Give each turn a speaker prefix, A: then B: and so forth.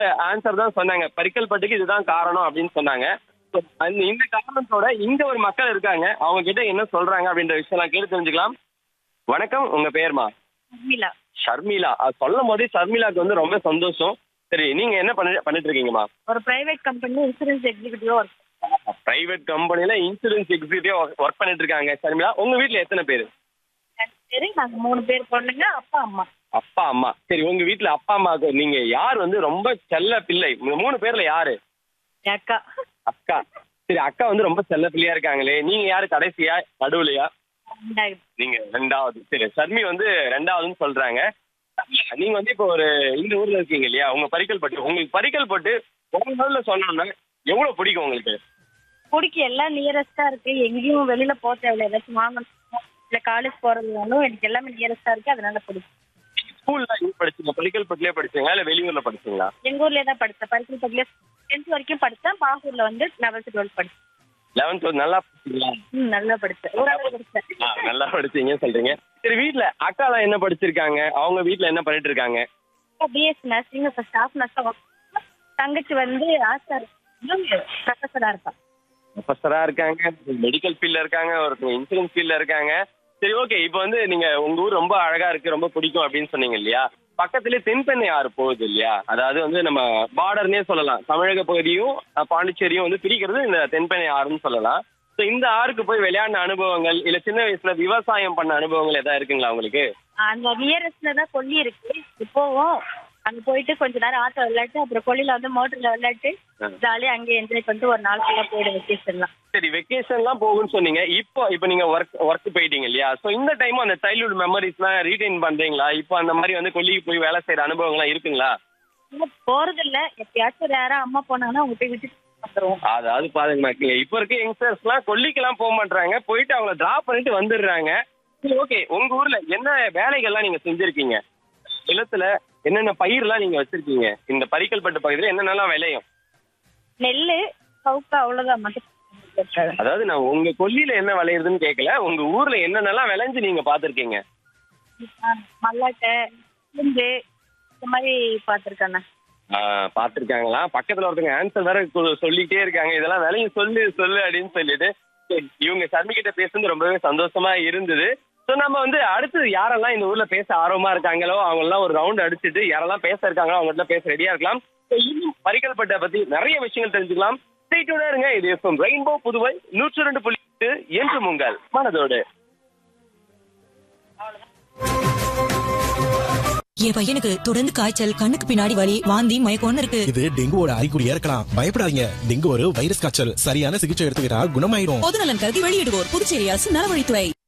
A: Answer தான் சொன்னாங்க பரிக்கல்பட்டுக்கு இதுதான் காரணம் அப்படின்னு சொன்னாங்க So, அந்த- இந்த காரணத்தோட இங்க ஒரு மக்கள் இருக்காங்க அவங்க கிட்ட என்ன சொல்றாங்க அப்படின்ற விஷயம் நான் கேட்டு தெரிஞ்சுக்கலாம் வணக்கம் உங்க பேர்மா
B: உர்மிளா
A: ஷர்மிளா அது சொல்லும் போதே ஷர்மிளாக்கு வந்து ரொம்ப சந்தோஷம் சரி நீங்க என்ன பண்ணி பண்ணிட்டு இருக்கீங்கம்மா
B: ஒரு பிரைவேட் கம்பெனில இன்சூரன்ஸ் எக்ஸிக்யூட்டிவா ஒர்க்
A: பிரைவேட் கம்பெனில இன்சூரன்ஸ் எக்ஸிக்யூட்டிவ் ஒர்க் பண்ணிட்டு இருக்காங்க ஷர்மிளா உங்க வீட்ல எத்தனை பேர்
B: சரி நாங்க மூணு பேர் பொண்ணுங்க அப்பா அம்மா
A: அப்பா அம்மா சரி உங்க வீட்ல அப்பா அம்மாவுக்கு நீங்க யார் வந்து ரொம்ப செல்ல பிள்ளை இந்த மூணு பேர்ல யாரு
B: என் அக்கா
A: அக்கா சரி அக்கா வந்து ரொம்ப செல்ல பிள்ளையா இருக்காங்களே நீங்க யாரு கடைசியா நடுவுலையா
B: ரெண்டாயிரம்.
A: நீங்க ரெண்டாவது சரி சர்மி வந்து ரெண்டாவதுன்னு சொல்றாங்க நீங்க வந்து இப்போ ஒரு இந்த ஊர்ல இருக்கீங்க இல்லையா உங்க பரிக்கல் பட்டு உங்களுக்கு பரிக்கல் பட்டு உங்க ஊர்ல சொன்னோம்னா எவ்வளவு பிடிக்கும் உங்களுக்கு
B: குடிக்கு எல்லாம் நியரஸ்டா இருக்கு எங்கேயும் வெளியில போக தேவையில்ல ஏதாச்சும் வாங்கணும் இல்ல காலேஜ் போறதுனாலும் எனக்கு எல்லாமே நியரஸ்டா இருக்கு அதனால பிடிக்கும்
A: ஸ்கூல்ல எங்க படிச்சீங்க பரிக்கல் பட்டுலயே படிச்சீங்களா இல்ல வெளியூர்ல படிச்சீங்களா
B: எங்க ஊர்லயே தான் படிச்சேன் பரிசல் பக்கத்துல டென்த் வரைக்கும் படிச்சேன் பாகூர்ல வந்து லெவல்த் டுவெல்த் படிச்சேன்
A: லெவன்த் நல்லா படிச்சீங்களா
B: ம் நல்லா படிச்சேன் ஓரளவு படிச்சேன்
A: ஆ, நல்லா படிச்சீங்க சொல்றீங்க சரி வீட்ல அக்காலாம் என்ன படிச்சிருக்காங்க அவங்க வீட்ல என்ன பண்ணிட்டு இருக்காங்க
B: பிஎஸ்சி நர்சிங் இப்போ ஸ்டாஃப் நர்ஸா தங்கச்சி வந்து ஆசார் ப்ரொஃபஸரா இருப்பா
A: ப்ரொஃபஸரா இருக்காங்க மெடிக்கல் ஃபீல்ட்ல இருக்காங்க ஒருத்தங்க இன்சூரன்ஸ் ஃபீல்ட்ல இருக்காங்க சரி ஓகே இப்போ வந்து நீங்க உங்க ஊர் ரொம்ப அழகா இருக்கு ரொம்ப பிடிக்கும் அப்படின்னு சொன்னீங்க இல்லையா பக்கத்துலயே தென்பெண்ணை ஆறு போகுது இல்லையா அதாவது வந்து நம்ம பார்டர்னே சொல்லலாம் தமிழக பகுதியும் அஹ், பாண்டிச்சேரியும் வந்து பிரிக்கிறது இந்த தென்பெண்ணை ஆறுன்னு சொல்லலாம் ஸோ இந்த ஆறுக்கு போய் விளையாடின அனுபவங்கள் இல்ல சின்ன வயசுல விவசாயம் பண்ண அனுபவங்கள் ஏதாவது இருக்குங்களா உங்களுக்கு
B: அந்த நியரஸ்ட்ல தான் கொல்லி இருக்கு இப்போவும் அங்க போயிட்டு கொஞ்ச நேரம் ஆட்டோ விளையாட்டு அப்புறம் கொல்லியில வந்து மோட்டர்ல விளையாட்டு ஜாலியா அங்கே என்ஜாய் பண்ணிட்டு ஒரு நாள் ஃபுல்லா போயிடும் வெக்கேஷன்லாம்
A: சரி வெக்கேஷன்லாம் போகும்னு சொன்னீங்க இப்போ இப்போ நீங்க ஒர்க் ஒர்க் போயிட்டீங்க இல்லையா ஸோ இந்த டைம் அந்த சைல்ட்ஹுட் மெமரிஸ்லாம் ரீடைன் பண்றீங்களா இப்போ அந்த மாதிரி வந்து கொல்லிக்கு போய் வேலை செய்யற அனுபவங்கள்லாம் இருக்குங்களா
B: இன்னும் போறது இல்ல எப்பயாச்சும் யாரா அம்மா போனாங்கன்னா அவங்க போய் விட்டுட்டு வந்துருவோம்
A: அதாவது பாருங்க மேக்லிங்க இப்போ இருக்க யங்ஸ்டர்ஸ்லாம் கொல்லிக்கெல்லாம் போக மாட்டாங்க போயிட்டு அவங்கள டிராப் பண்ணிட்டு வந்துடுறாங்க சரி ஓகே உங்க ஊர்ல என்ன வேலைகள்லாம் நீங்க செஞ்சிருக்கீங்க நிலத்துல என்னென்ன பயிர்லாம் நீங்க வச்சிருக்கீங்க இந்த பரிக்கல்பட்டு பகுதியில் என்னென்னலாம் விளையும்
B: நெல்லு சவுக்கா அவ்வளவுதான் மட்டும்
A: அதாவது நான் உங்க கொல்லியில என்ன விளையுதுன்னு கேட்கல உங்க ஊர்ல என்னென்னலாம் விளைஞ்சு நீங்க பாத்திருக்கீங்க
B: மல்லாட்டை புந்து இந்த மாதிரி பாத்திருக்கேண்ணா
A: பாத்திருக்காங்களா பக்கத்துல ஒருத்தங்க ஆன்சர் வேற கு- சொல்லிட்டே இருக்காங்க இதெல்லாம் விலையும் சொல்லு சொல்லு அப்படின்னு சொல்லிட்டு சரி, இவங்க சர்மி கிட்ட பேசுறது ரொம்பவே சந்தோஷமா இருந்தது ஸோ நம்ம வந்து அடுத்து யாரெல்லாம் இந்த ஊர்ல பேச ஆர்வமா இருக்காங்களோ அவங்க எல்லாம் ஒரு ரவுண்ட் அடிச்சுட்டு யாரெல்லாம் பேச இருக்காங்களோ அவங்க கிட்ட பேச ரெடியா இருக்கலாம் So, இன்னும் பரிகல்பட்டை பத்தி நிறைய விஷயங்கள் தெரிஞ்சுக்கலாம் ஸ்டேட்டோட இருங்க இது எஃப்எம் ரெயின்போ புதுவை நூற்றி ரெண்டு புள்ளி எட்டு என்று உங்கள் மனதோடு
C: என் பையனுக்கு தொடர்ந்து காய்ச்சல் கண்ணுக்கு பின்னாடி வலி வாந்தி மயக்கம்னு இருக்கு
D: இது டெங்குவோட அறிகுறியா இருக்கலாம் பயப்படாதீங்க டெங்கு ஒரு வைரஸ் காய்ச்சல் சரியான சிகிச்சை எடுத்துக்கிட்டா குணமாயிடும்
C: பொதுநலன் கருதி வெளியிடுவோர் புதுச்சேரி அரசு நலவழித்துறை